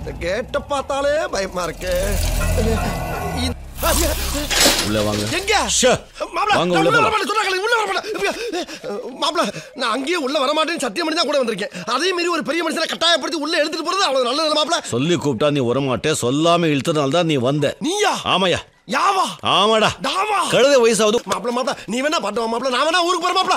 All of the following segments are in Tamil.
இந்த கேட்ட பார்த்தாலே பயமா இருக்கு இ- உள்ள வாங்க எங்க ஷே. மாப்ள, வாங்க நான் உள்ள உள்ள போலாம். வரமாட்டேன், சொன்னாங்களே, உள்ள வரமாட்டேன். மாப்ள, நான் அங்கேயே உள்ள வரமாட்டேன்னு சத்தியம் பண்ணி தான் கூட வந்திருக்கேன் அதே மீறி ஒரு பெரிய மனுஷனை கட்டாயப்படுத்தி உள்ள எடுத்துட்டு போறது அவ்வளவு நல்லது மாப்ள சொல்லி கூப்பிட்டா நீ வரமாட்டே சொல்லாம இழுத்தனால தான் நீ வந்த நீயா ஆமாயா யாவா ஆமாடா தாவா கழுத வயசாவது மாப்ள மாப்ள நீ வேணா பாட்டு மாப்ள நான் வேணா ஊருக்கு போற மாப்ள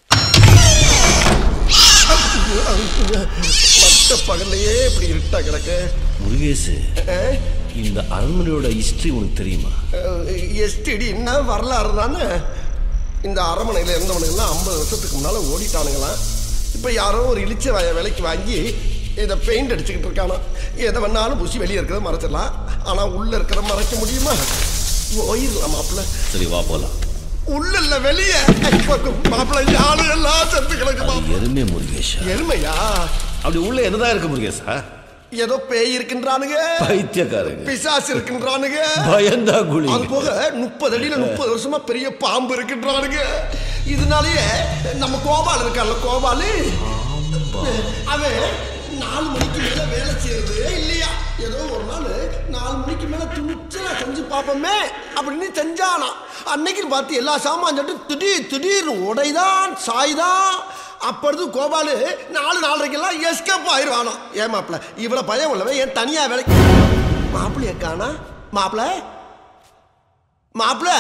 மத்த பகல்லையே இப்படி இருட்டா கிடக்கு முருகேசு இந்த அரண்மனையோட ஹிஸ்டரி உனக்கு தெரியுமா எஸ்டிடி என்ன வரலாறு தானே இந்த அரமனையில் இருந்தவனுங்கெல்லாம் ஐம்பது வருஷத்துக்கு முன்னால ஓடிட்டானுங்களாம் இப்போ யாரோ ஒரு இழிச்ச வய விலைக்கு வாங்கி இதை பெயிண்ட் அடிச்சுக்கிட்டு இருக்கானோ எதை வேணாலும் பூசி வெளியே இருக்கிறத மறைச்சிடலாம் ஆனால் உள்ள இருக்கிறத மறைக்க முடியுமா போயிடலாம் மாப்பிள்ள சரி வா போலாம் உள்ள இல்ல வெளியே மாப்பிள்ள யாரு எல்லாம் செத்து கிடக்கு மாப்பிள்ள எருமே முருகேஷா எருமையா அப்படி உள்ள என்னதான் இருக்கு முருகேசா ஏதோ பேய் இருக்கின்றானுங்க பைத்தியக்காரங்க பிசாசு இருக்கின்றானுங்க பயந்தா குழி அது போக முப்பது அடியில முப்பது வருஷமா பெரிய பாம்பு இருக்கின்றானுங்க இதனாலயே நம்ம கோபால் இருக்கான்ல கோபாலு அவன் நாலு மணிக்கு மேல வேலை செய்யறது இல்லையா ஏதோ ஒரு நாள் நாலு மணிக்கு மேல துணிச்சலா செஞ்சு பார்ப்போமே அப்படின்னு செஞ்சானா அன்னைக்கு பார்த்து எல்லா சாமான் சொல்லிட்டு திடீர் திடீர்னு உடைதான் சாய்தான் அப்பொழுது கோபாலு நாலு நாலரைக்கெல்லாம் எஸ்கேப் ஆயிடுவானா ஏன் மாப்பிள்ள இவ்வளவு பயம் உள்ளவன் ஏன் தனியா வேலைக்கு மாப்பிள்ளைய காணா மாப்பிள்ள மாப்பிள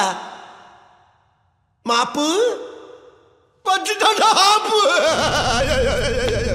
மாப்பு பச்சுட்டாடா ஆப்பு